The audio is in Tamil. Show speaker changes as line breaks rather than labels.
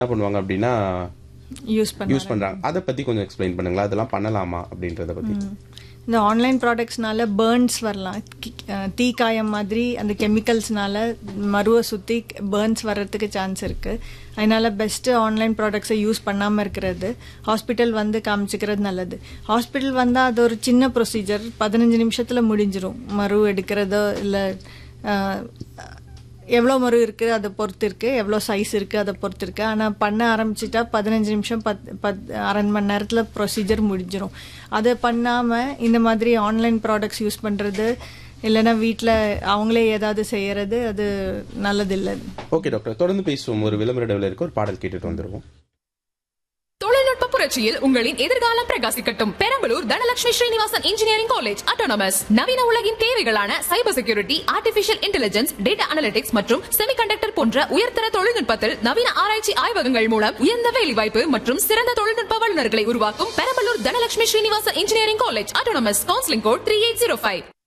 என்ன பண்ணுவாங்க அப்படின்னா
யூஸ் பண்ண
யூஸ் பண்றாங்க அதை பத்தி கொஞ்சம் எக்ஸ்பிளைன் பண்ணுங்களா அதெல்லாம் பண்ணலாமா அப்படின்றத பத்தி
இந்த ஆன்லைன் ப்ராடக்ட்ஸ்னால பேர்ன்ஸ் வரலாம் கி- அஹ் தீக்காயம் மாதிரி அந்த கெமிக்கல்ஸ்னால மருவை சுற்றி பேர்ன்ஸ் வர்றதுக்கு சான்ஸ் இருக்கு அதனால பெஸ்ட்டு ஆன்லைன் ப்ராடக்ட்ஸை யூஸ் பண்ணாமல் இருக்கிறது ஹாஸ்பிட்டல் வந்து காமிச்சிக்கிறது நல்லது ஹாஸ்பிட்டல் வந்தால் அது ஒரு சின்ன ப்ரொசீஜர் பதினஞ்சு நிமிஷத்தில் முடிஞ்சிரும் மரு எடுக்கிறதோ இல்லை எவ்வளோ மரு இருக்குது அதை பொறுத்து இருக்கு எவ்வளோ சைஸ் இருக்குது அதை பொறுத்து இருக்கு ஆனால் பண்ண ஆரம்பிச்சிட்டா பதினஞ்சு நிமிஷம் பத் பத் அரை மணி நேரத்தில் ப்ரொசீஜர் முடிஞ்சிரும் அதை பண்ணாமல் இந்த மாதிரி ஆன்லைன் ப்ராடக்ட்ஸ் யூஸ் பண்ணுறது இல்லைன்னா வீட்டில் அவங்களே ஏதாவது செய்யறது அது நல்லதில்லை
ஓகே டாக்டர் தொடர்ந்து பேசுவோம் ஒரு விளம்பர இடைவெளி இருக்கு ஒரு பாடல் கேட்டுட்டு வந்துருவோம்
தொழில்நுட்ப புரட்சியில் உங்களின் எதிர்காலம் பிரகாசிக்கட்டும் Perambalur Dhanalakshmi Srinivasan engineering college autonomous நவீன உலகின் தேவைகளான cyber security artificial intelligence data analytics மற்றும் செமிகண்டக்டர் போன்ற உயர்தர தொழில்நுட்பத்தில் நவீன ஆராய்ச்சி ஆய்வகங்கள் மூலம் உயர்ந்த வேலைவாய்ப்பு மற்றும் சிறந்த தொழில்நுட்ப வல்லுநர்களை உருவாக்கும் Perambalur Dhanalakshmi Srinivasan engineering college autonomous counselling code three eight zero five